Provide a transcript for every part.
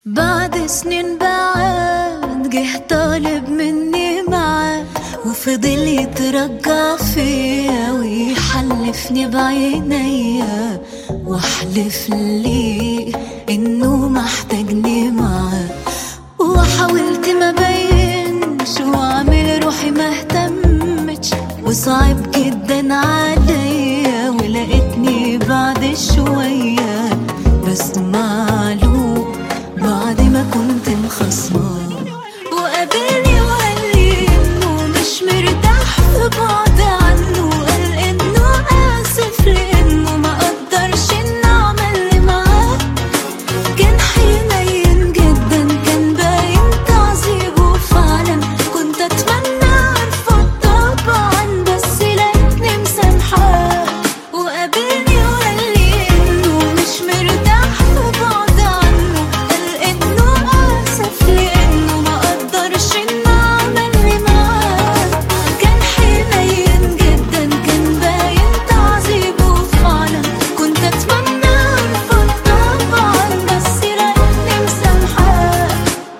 بعد سنين بعد جه طالب مني معاه وفضل يترجع فيا ويحلفني بعينيا واحلف لي انه محتاجني معاه وحاولت ما بينش واعمل روحي ما اهتمتش وصعب جدا عليا ولقيتني بعد شويه بسمع له بعد ما كنت مخصماه وقابلني وقال لي انه مش مرتاح في بعد عنه قال انه اسف لانه ما قدرش انه عمل اللي معاه كان حنين جدا كان باين تعذيبه فعلا كنت اتمنى ارفض طبعا بس لقيتني مسامحاه وقابلني وقال لي انه مش مرتاح في بعد عنه قال انه اسف لانه ما قدرش انه عمل اللي معاه كان حنين جدا كان باين تعذيبه فعلا كنت اتمنى ارفض طبعا بس لقيتني مسامحاه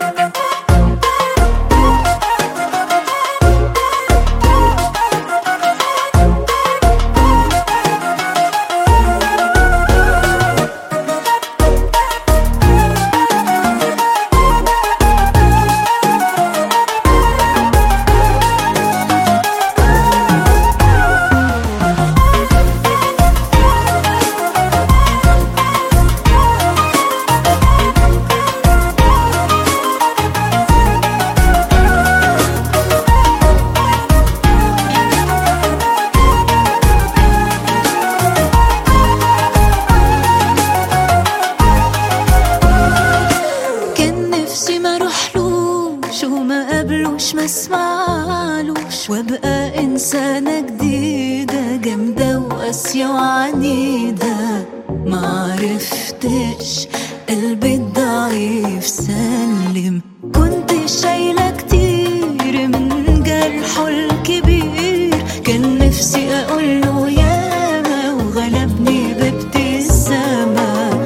كان نفسي ما اروحلوش وما قابلوش ما اسمعلوش وابقى انسانه جديده جامده وقاسيه وعنيده ما عرفتش قلبي الضعيف سلم كنت شايله كتير من جرحه الكبير كان نفسي اقوله ياما وغلبني بابتسامه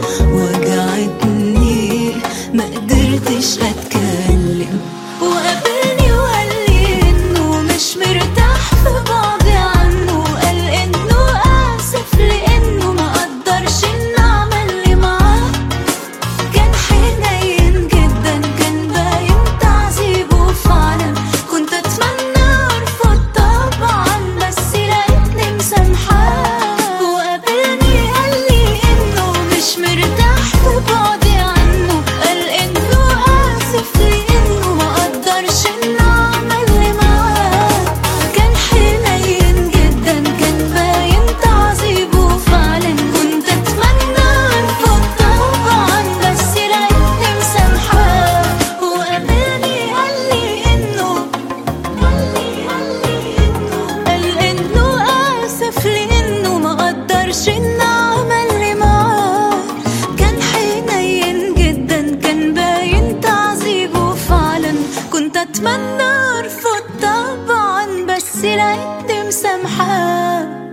وجعتني ما قدرتش اتكلم وقابلني وقال لي انه مش مرتاح في بعضي عنه قال انه اسف لانه ما قدرش انه عمل اللي معاه كان حنين جدا كان باين تعذيبه فعلا كنت اتمنى ارفض طبعا بس لقيتني مسامحاه وقابلني قال لي انه مش مرتاح في بعدي عنه قال انه اسف لانه ما قدرش انه عمل اللي معاه كان حنين جدا كان باين تعذيبه فعلا كنت اتمنى ارفض طبعا بس لقيتني مسامحاه وقابلني قال لي انه قال انه اسف لانه ما قدرش انه عمل اللي معاه كان حنين جدا كان باين تعذيبه فعلا كنت اتمنى ارفض طبعا بس لقيتني مسامحاه